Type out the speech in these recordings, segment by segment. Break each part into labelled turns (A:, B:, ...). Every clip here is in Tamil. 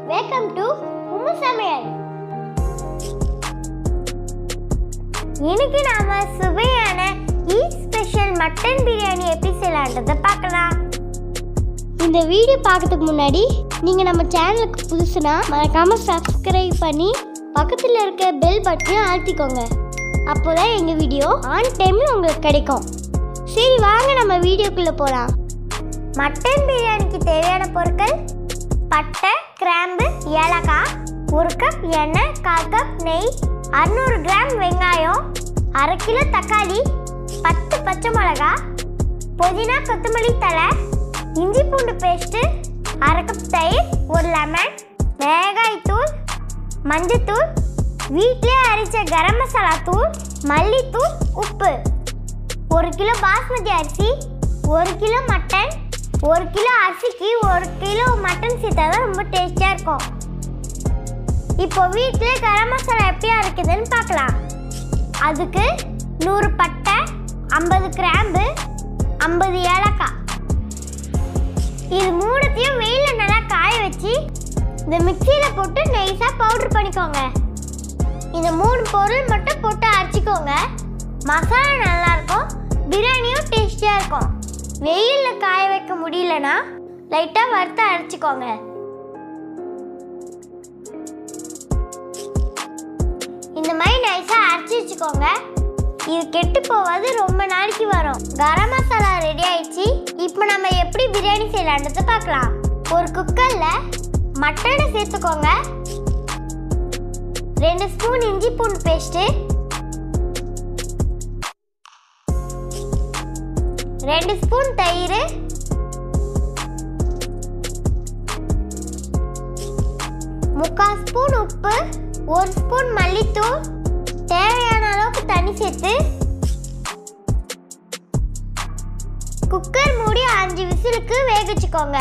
A: வெல்கம் டு உம்மு சமையல் இன்னைக்கு நாம சுவையான ஈ ஸ்பெஷல் மட்டன் பிரியாணி எப்படி செய்யலான்றதை பார்க்கலாம் இந்த வீடியோ பார்க்கறதுக்கு முன்னாடி நீங்க நம்ம சேனலுக்கு புதுசுனா மறக்காம சப்ஸ்கிரைப் பண்ணி பக்கத்துல இருக்க பெல் பட்டனையும் அழுத்திக்கோங்க அப்போதான் எங்க வீடியோ ஆன் டைம்ல உங்களுக்கு கிடைக்கும் சரி வாங்க நம்ம வீடியோக்குள்ள போலாம் மட்டன் பிரியாணிக்கு தேவையான பொருட்கள் பட்டை கிராம்பு ஏலக்காய் ஒரு கப் எண்ணெய் கால் கப் நெய் அறுநூறு கிராம் வெங்காயம் அரை கிலோ தக்காளி பத்து பச்சை மிளகாய் புதினா கொத்தமல்லி தழை இஞ்சி பூண்டு பேஸ்ட்டு அரை கப் தயிர் ஒரு லெமன் மிளகாய் தூள் மஞ்சத்தூள் வீட்டிலே அரைச்ச கரம் மசாலா தூள் மல்லித்தூள் உப்பு ஒரு கிலோ பாஸ்மதி அரிசி ஒரு கிலோ மட்டன் ஒரு கிலோ அரிசிக்கு ஒரு கிலோ மட்டன் சேர்த்தா தான் ரொம்ப டேஸ்டியாக இருக்கும் இப்போ வீட்டில் கரம் மசாலா எப்படி அரைக்குதுன்னு பார்க்கலாம் அதுக்கு நூறு பட்டை ஐம்பது கிராம்பு ஐம்பது ஏலக்காய் இது மூணுத்தையும் வெயிலில் நல்லா காய வச்சு இந்த மிக்சியில் போட்டு நைஸாக பவுடர் பண்ணிக்கோங்க இந்த மூணு பொருள் மட்டும் போட்டு அரைச்சிக்கோங்க மசாலா நல்லா இருக்கும் பிரியாணியும் டேஸ்டியாக இருக்கும் வெயிலில் காய வைக்க முடியலனா லைட்டாக வறுத்து அரைச்சிக்கோங்க இந்த மாதிரி நைஸாக அரைச்சி வச்சுக்கோங்க இது கெட்டு போவது ரொம்ப நாளைக்கு வரும் கரம் மசாலா ரெடி ஆயிடுச்சு இப்போ நம்ம எப்படி பிரியாணி செய்யலான்றதை பார்க்கலாம் ஒரு குக்கரில் மட்டனை சேர்த்துக்கோங்க ரெண்டு ஸ்பூன் இஞ்சி பூண்டு பேஸ்ட்டு ரெண்டு ஸ்பூன் தயிர் முக்கால் ஸ்பூன் உப்பு ஒரு ஸ்பூன் மல்லித்தூள் தேவையான அளவுக்கு தண்ணி சேர்த்து குக்கர் மூடி அஞ்சு விசிலுக்கு வேக வச்சுக்கோங்க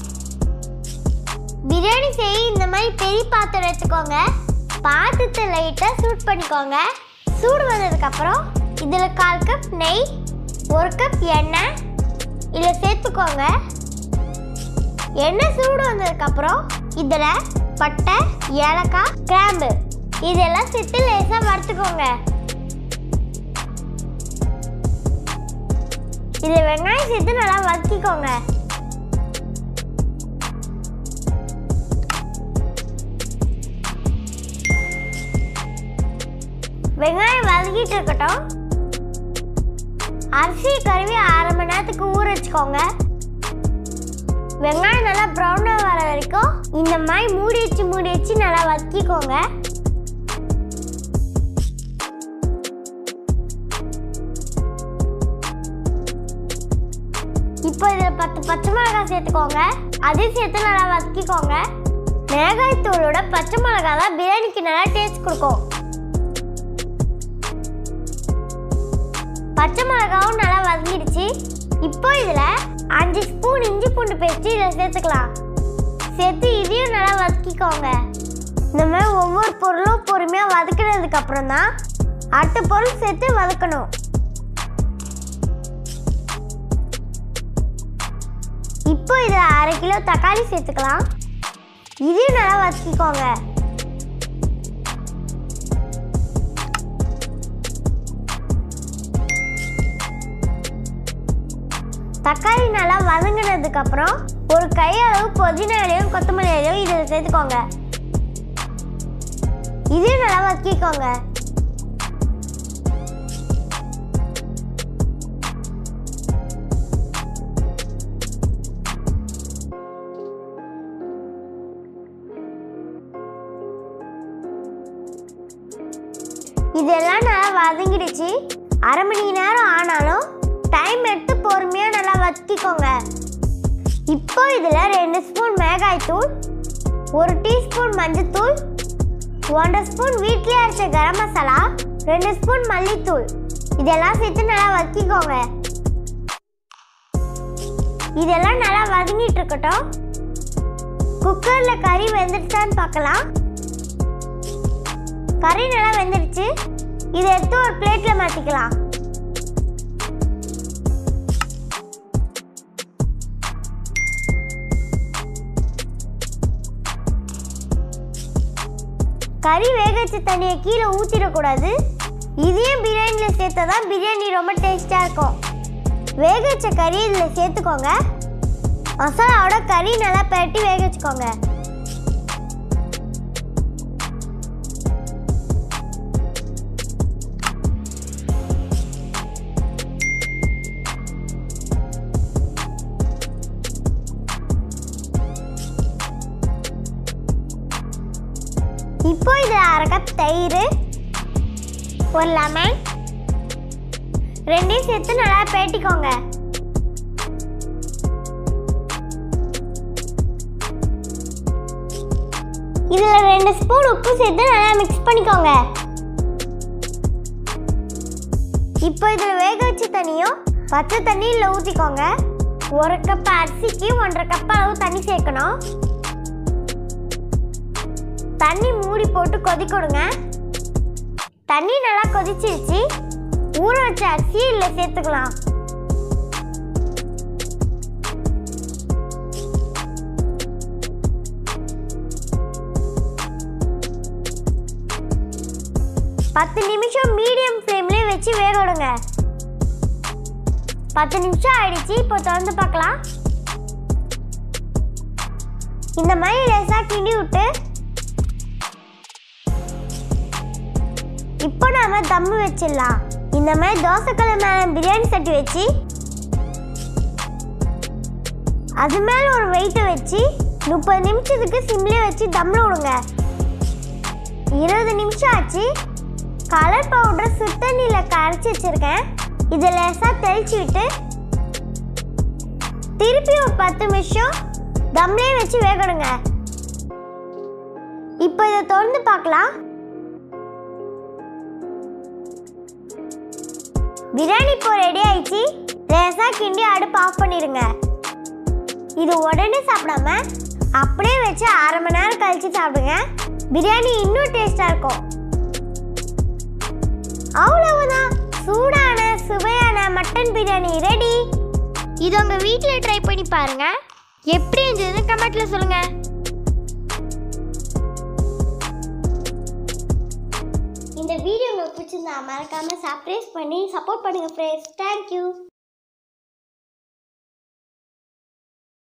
A: பிரியாணி செய்ய இந்த மாதிரி பெரிய பாத்திரம் எடுத்துக்கோங்க பாத்திரத்தை லைட்டாக சூட் பண்ணிக்கோங்க சூடு வந்ததுக்கப்புறம் இதில் கால் கப் நெய் ஒரு கப் எண்ணெய் இதில் சேர்த்துக்கோங்க எண்ணெய் சூடு வந்ததுக்கப்புறம் இதில் பட்டை ஏலக்காய் கிராம்பு இதெல்லாம் சேர்த்து லேசாக வறுத்துக்கோங்க இதில் வெங்காயம் சேர்த்து நல்லா வதக்கிக்கோங்க வெங்காயம் வதக்கிட்டு இருக்கட்டும் அரிசி கழுவி அரை மணி நேரத்துக்கு ஊற வச்சுக்கோங்க வெங்காயம் நல்லா ப்ரௌனாக வர வரைக்கும் இந்த மாதிரி மூடி வச்சு மூடி வச்சு நல்லா வதக்கிக்கோங்க இப்போ இதில் பத்து பச்சை மிளகாய் சேர்த்துக்கோங்க அதையும் சேர்த்து நல்லா வதக்கிக்கோங்க மிளகாய் தூளோட பச்சை மிளகாய் தான் பிரியாணிக்கு நல்லா டேஸ்ட் கொடுக்கும் பச்சை மிளகாவும் நல்லா வதங்கிடுச்சு இப்போ இதில் அஞ்சு ஸ்பூன் இஞ்சி பூண்டு பேஸ்ட் இதில் சேர்த்துக்கலாம் சேர்த்து இதையும் நல்லா வதக்கிக்கோங்க இந்த மாதிரி ஒவ்வொரு பொருளும் பொறுமையாக வதக்கினதுக்கு அப்புறம் தான் அடுத்த பொருள் சேர்த்து வதக்கணும் இப்போ இதில் அரை கிலோ தக்காளி சேர்த்துக்கலாம் இதையும் நல்லா வதக்கிக்கோங்க தக்காளி நல்லா வதங்கினதுக்கு அப்புறம் ஒரு கையளவு புதினா இலையும் கொத்தமல்லி இலையும் இதில் சேர்த்துக்கோங்க இதையும் நல்லா வதக்கிக்கோங்க இதெல்லாம் நல்லா வதங்கிடுச்சு அரை மணி நேரம் ஆனாலும் டைம் எடுத்து பொறுமையாக நல்லா வதக்கிக்கோங்க இப்போ இதில் ரெண்டு ஸ்பூன் மிளகாய் தூள் ஒரு டீஸ்பூன் மஞ்சத்தூள் ஒன்றரை ஸ்பூன் வீட்டிலே அரைச்ச கரம் மசாலா ரெண்டு ஸ்பூன் மல்லித்தூள் இதெல்லாம் சேர்த்து நல்லா வதக்கிக்கோங்க இதெல்லாம் நல்லா வதங்கிட்டு இருக்கட்டும் குக்கரில் கறி வெந்துடுச்சான்னு பார்க்கலாம் கறி நல்லா வெந்துடுச்சு இதை எடுத்து ஒரு பிளேட்டில் மாற்றிக்கலாம் கறி வேக வச்ச தண்ணியை கீழே ஊற்றிடக்கூடாது இதையும் பிரியாணியில் சேர்த்தா தான் பிரியாணி ரொம்ப டேஸ்ட்டாக இருக்கும் வேக வச்ச கறி இதில் சேர்த்துக்கோங்க மசாலாவோட கறி நல்லா பரட்டி வேக வச்சுக்கோங்க இப்போ இதில் அரை கப் தயிர் ஒரு லெமன் ரெண்டையும் சேர்த்து நல்லா பேட்டிக்கோங்க இதில் ரெண்டு ஸ்பூன் உப்பு சேர்த்து நல்லா மிக்ஸ் பண்ணிக்கோங்க இப்போ இதில் வேக வச்ச தண்ணியும் பச்சை தண்ணியில் ஊற்றிக்கோங்க ஒரு கப் அரிசிக்கு ஒன்றரை கப் அளவு தண்ணி சேர்க்கணும் தண்ணி மூடி போட்டு கொதிக்கொடுங்க தண்ணி நல்லா கொதிச்சிருச்சு ஊற வச்ச அரிசி இதில் சேர்த்துக்கலாம் பத்து நிமிஷம் மீடியம் ஃப்ளேம்லேயே வச்சு வேக விடுங்க பத்து நிமிஷம் ஆயிடுச்சு இப்போ திறந்து பார்க்கலாம் இந்த மாதிரி லேசாக கிண்டி விட்டு இப்போ நாம தம்மு வச்சிடலாம் இந்த மாதிரி தோசைக்கல்ல மேலே பிரியாணி சட்டி வச்சு அது மேலே ஒரு வெயிட்டை வச்சு முப்பது நிமிஷத்துக்கு சிம்லேயே வச்சு தம்மில் விடுங்க இருபது நிமிஷம் ஆச்சு கலர் பவுடர் சுத்தண்ணியில் கரைச்சி வச்சுருக்கேன் இதை லேசாக தெளிச்சு விட்டு திருப்பி ஒரு பத்து நிமிஷம் தம்லேயே வச்சு வேகணுங்க இப்போ இதை திறந்து பார்க்கலாம் பிரியாணி இப்போ ரெடி ஆயிடுச்சு லேசாக கிண்டி அடுப்பு ஆஃப் பண்ணிடுங்க இது உடனே சாப்பிடாம அப்படியே வச்சு அரை மணி நேரம் கழிச்சு சாப்பிடுங்க பிரியாணி இன்னும் டேஸ்டாக இருக்கும் அவ்வளவுதான் சூடான சுவையான மட்டன் பிரியாணி ரெடி இது உங்கள் வீட்டில் ட்ரை பண்ணி பாருங்க எப்படி இருந்ததுன்னு கமெண்ட்ல சொல்லுங்க இந்த வீடியோ உங்களுக்கு பிடிச்சிருந்தா மறக்காம சப்ஸ்கிரைப் பண்ணி சப்போர்ட் பண்ணுங்க ஃப்ரெண்ட்ஸ் தேங்க்யூ